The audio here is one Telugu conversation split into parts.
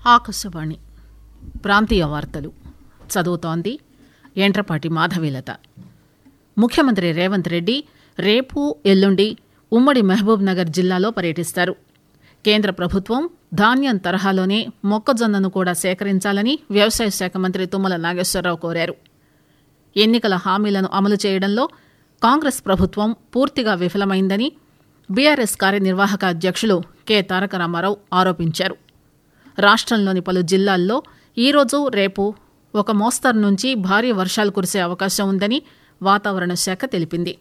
ఆకాశవాణి ప్రాంతీయ వార్తలు చదువుతోంది ఎంట్రపాటి మాధవీలత ముఖ్యమంత్రి రేవంత్ రెడ్డి రేపు ఎల్లుండి ఉమ్మడి మహబూబ్ నగర్ జిల్లాలో పర్యటిస్తారు కేంద్ర ప్రభుత్వం ధాన్యం తరహాలోనే మొక్కజొన్నను కూడా సేకరించాలని వ్యవసాయ శాఖ మంత్రి తుమ్మల నాగేశ్వరరావు కోరారు ఎన్నికల హామీలను అమలు చేయడంలో కాంగ్రెస్ ప్రభుత్వం పూర్తిగా విఫలమైందని బీఆర్ఎస్ కార్యనిర్వాహక అధ్యక్షులు కె తారక రామారావు ఆరోపించారు రాష్టంలోని పలు జిల్లాల్లో ఈరోజు రేపు ఒక మోస్తరు నుంచి భారీ వర్షాలు కురిసే అవకాశం ఉందని వాతావరణ శాఖ తెలిపింది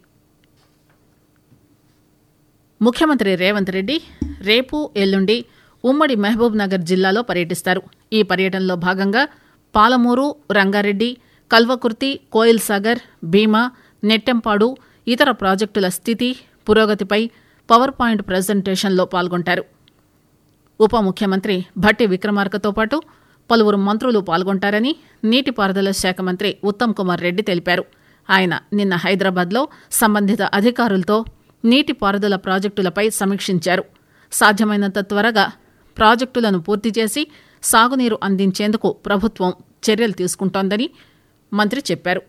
ముఖ్యమంత్రి రేవంత్ రెడ్డి రేపు ఎల్లుండి ఉమ్మడి మహబూబ్ నగర్ జిల్లాలో పర్యటిస్తారు ఈ పర్యటనలో భాగంగా పాలమూరు రంగారెడ్డి కల్వకుర్తి కోయిల్ సాగర్ భీమా నెట్టెంపాడు ఇతర ప్రాజెక్టుల స్థితి పురోగతిపై పవర్ పాయింట్ ప్రజెంటేషన్లో పాల్గొంటారు ఉప ముఖ్యమంత్రి భట్టి విక్రమార్కతో పాటు పలువురు మంత్రులు పాల్గొంటారని నీటిపారుదల శాఖ మంత్రి ఉత్తమ్ కుమార్ రెడ్డి తెలిపారు ఆయన నిన్న హైదరాబాద్లో సంబంధిత అధికారులతో నీటిపారుదల ప్రాజెక్టులపై సమీక్షించారు సాధ్యమైనంత త్వరగా ప్రాజెక్టులను పూర్తి చేసి సాగునీరు అందించేందుకు ప్రభుత్వం చర్యలు తీసుకుంటోందని మంత్రి చెప్పారు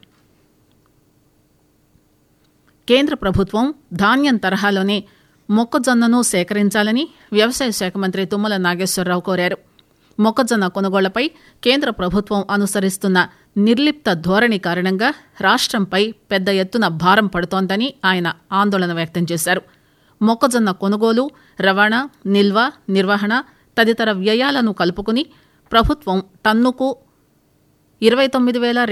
కేంద్ర ప్రభుత్వం ధాన్యం తరహాలోనే మొక్కజొన్నను సేకరించాలని వ్యవసాయ శాఖ మంత్రి తుమ్మల నాగేశ్వరరావు కోరారు మొక్కజొన్న కొనుగోళ్లపై కేంద్ర ప్రభుత్వం అనుసరిస్తున్న నిర్లిప్త ధోరణి కారణంగా రాష్ట్రంపై పెద్ద ఎత్తున భారం పడుతోందని ఆయన ఆందోళన వ్యక్తం చేశారు మొక్కజొన్న కొనుగోలు రవాణా నిల్వ నిర్వహణ తదితర వ్యయాలను కలుపుకుని ప్రభుత్వం టన్నుకు ఇరవై తొమ్మిది వేల